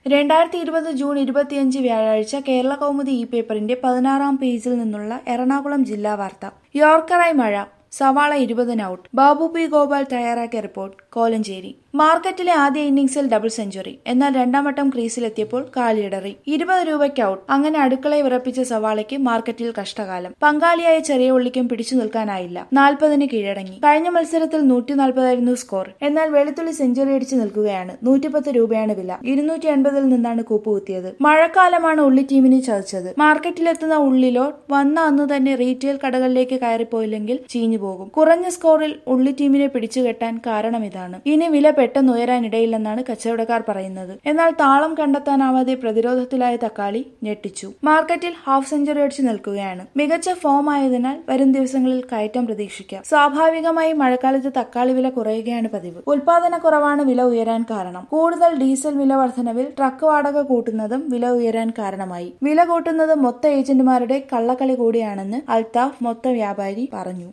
രണ്ടായിരത്തി ഇരുപത് ജൂൺ ഇരുപത്തിയഞ്ച് വ്യാഴാഴ്ച കേരള കൗമുദി ഇ പേപ്പറിന്റെ പതിനാറാം പേജിൽ നിന്നുള്ള എറണാകുളം ജില്ലാ വാർത്ത യോർക്കറായി മഴ സവാള ഇരുപതിന് ഔട്ട് ബാബു പി ഗോപാൽ തയ്യാറാക്കിയ റിപ്പോർട്ട് കോലഞ്ചേരി മാർക്കറ്റിലെ ആദ്യ ഇന്നിംഗ്സിൽ ഡബിൾ സെഞ്ചുറി എന്നാൽ രണ്ടാം വട്ടം ക്രീസിലെത്തിയപ്പോൾ കാലിയിടറി ഇരുപത് രൂപയ്ക്ക് ഔട്ട് അങ്ങനെ അടുക്കളയെ വിറപ്പിച്ച സവാളയ്ക്ക് മാർക്കറ്റിൽ കഷ്ടകാലം പങ്കാളിയായ ചെറിയ ഉള്ളിക്കും പിടിച്ചു നിൽക്കാനായില്ല നാൽപ്പതിന് കീഴടങ്ങി കഴിഞ്ഞ മത്സരത്തിൽ നൂറ്റി നാൽപ്പതായിരുന്നു സ്കോർ എന്നാൽ വെളുത്തുള്ളി സെഞ്ചുറി അടിച്ചു നിൽക്കുകയാണ് നൂറ്റിപ്പത്ത് രൂപയാണ് വില ഇരുന്നൂറ്റി എൺപതിൽ നിന്നാണ് കൂപ്പുകുത്തിയത് മഴക്കാലമാണ് ഉള്ളി ടീമിനെ ചതിച്ചത് മാർക്കറ്റിലെത്തുന്ന ഉള്ളിലോ വന്ന അന്ന് തന്നെ റീറ്റെയിൽ കടകളിലേക്ക് കയറിപ്പോയില്ലെങ്കിൽ ചീഞ്ഞു പോകും കുറഞ്ഞ സ്കോറിൽ ഉള്ളി ടീമിനെ പിടിച്ചുകെട്ടാൻ കാരണം ഇതാണ് ഇനി വില പെട്ടെന്ന് ഉയരാനിടയില്ലെന്നാണ് കച്ചവടക്കാർ പറയുന്നത് എന്നാൽ താളം കണ്ടെത്താനാവാതെ പ്രതിരോധത്തിലായ തക്കാളി ഞെട്ടിച്ചു മാർക്കറ്റിൽ ഹാഫ് സെഞ്ചുറി അടിച്ചു നിൽക്കുകയാണ് മികച്ച ഫോം ആയതിനാൽ വരും ദിവസങ്ങളിൽ കയറ്റം പ്രതീക്ഷിക്കാം സ്വാഭാവികമായി മഴക്കാലത്ത് തക്കാളി വില കുറയുകയാണ് പതിവ് ഉൽപാദന കുറവാണ് വില ഉയരാൻ കാരണം കൂടുതൽ ഡീസൽ വില വർധനവിൽ ട്രക്ക് വാടക കൂട്ടുന്നതും വില ഉയരാൻ കാരണമായി വില കൂട്ടുന്നത് മൊത്ത ഏജന്റുമാരുടെ കള്ളക്കളി കൂടിയാണെന്ന് അൽത്താഫ് മൊത്ത വ്യാപാരി പറഞ്ഞു